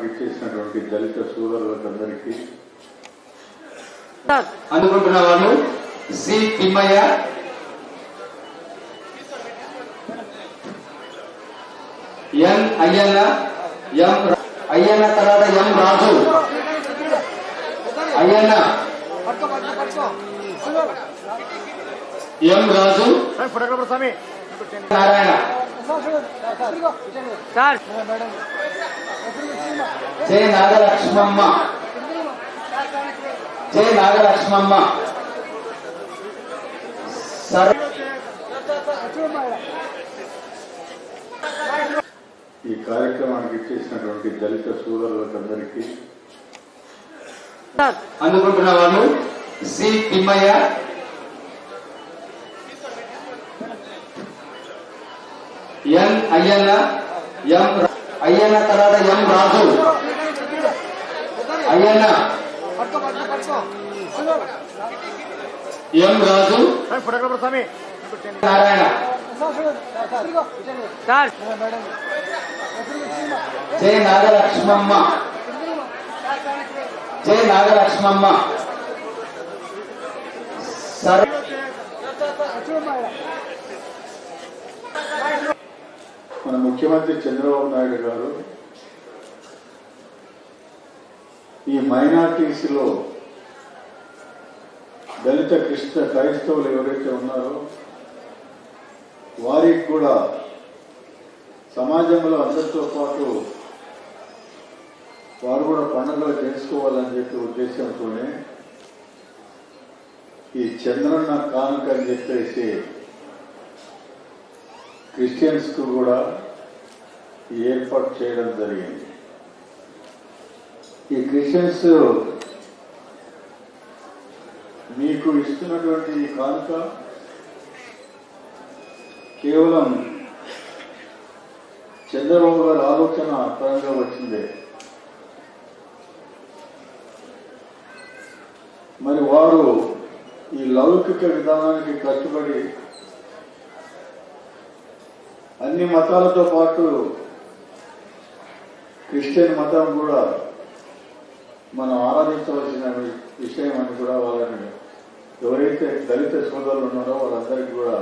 కార్యక్రమానికి ఇచ్చేసినటువంటి దళిత సోదరులందరికీ అందుకుంటున్న వాళ్ళు C Thimmaiah N Ayyanna M రా- అయ్యన్న తర్వాత M Raju Ayyanna M Raju Narayana sir జై నాగలక్ష్మమ్మ జై నాగలక్ష్మమ్మ సర్ ఈ కార్యక్రమానికి ఇచ్చేసినటువంటి దళిత సోదరులందరికీ సార్ అందుకుంటున్న వాళ్ళు C Thimmaiah N Ayyanna M రా- అయ్యన్న తర్వాత M Raju Ayyanna M Raju Narayana sir జై నాగలక్ష్మమ్మ జై నాగలక్ష్మమ్మ సర్ మన ముఖ్యమంత్రి చంద్రబాబు నాయుడు గారు ఈ మైనార్టీస్లో దళిత క్రిస్త క్రైస్తవులు ఎవరైతే ఉన్నారో వారికి కూడా సమాజంలో అందరితో పాటు వారు కూడా పండుగలు చేసుకోవాలని చెప్పి ఉద్దేశంతోనే ఈ చంద్రన్న కానుక అని చెప్పేసి క్రిస్టియన్స్ కు కూడా ఈ ఏర్పాటు చేయడం జరిగింది ఈ క్రిస్టియన్స్ మీకు ఇస్తున్నటువంటి ఈ కానుక కేవలం చంద్రబాబు గారి ఆలోచన పరంగా వచ్చిందే మరి వారు ఈ లౌకిక విధానానికి కట్టుబడి అన్ని మతాలతో పాటు క్రిస్టియన్ మతం కూడా మనం ఆరాధించవలసిన వి- విషయం అని కూడా వాళ్ళని ఎవరైతే దళిత సోదరులు ఉన్నారో వాళ్ళందరికీ కూడా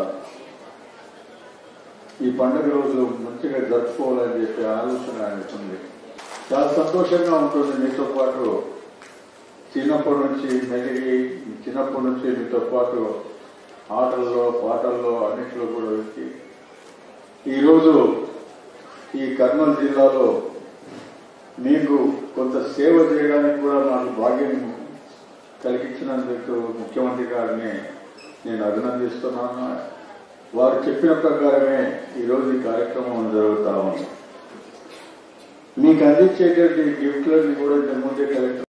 ఈ పండుగ రోజు మంచిగా జరుపుకోవాలని చెప్పి ఆలోచన ఆయనకు ఉంది చాలా సంతోషంగా ఉంటుంది మీతో పాటు చిన్నప్పటి నుంచి మెలిగి చిన్నప్పటి నుంచి మీతో పాటు ఆటల్లో పాటల్లో అన్నింటిలో కూడా వచ్చి ఈరోజు ఈ కర్నూలు జిల్లాలో మీకు కొంత సేవ చేయడానికి కూడా నాకు భాగ్యం కలిగించినందుకు ముఖ్యమంత్రి గారిని నేను అభినందిస్తున్నాను వారు చెప్పిన ప్రకారమే ఈరోజు ఈ కార్యక్రమం జరుగుతా ఉంది మీకు అందించేటువంటి గిఫ్ట్లన్నీ కూడా ఇంతకుముందే కలెక్టర్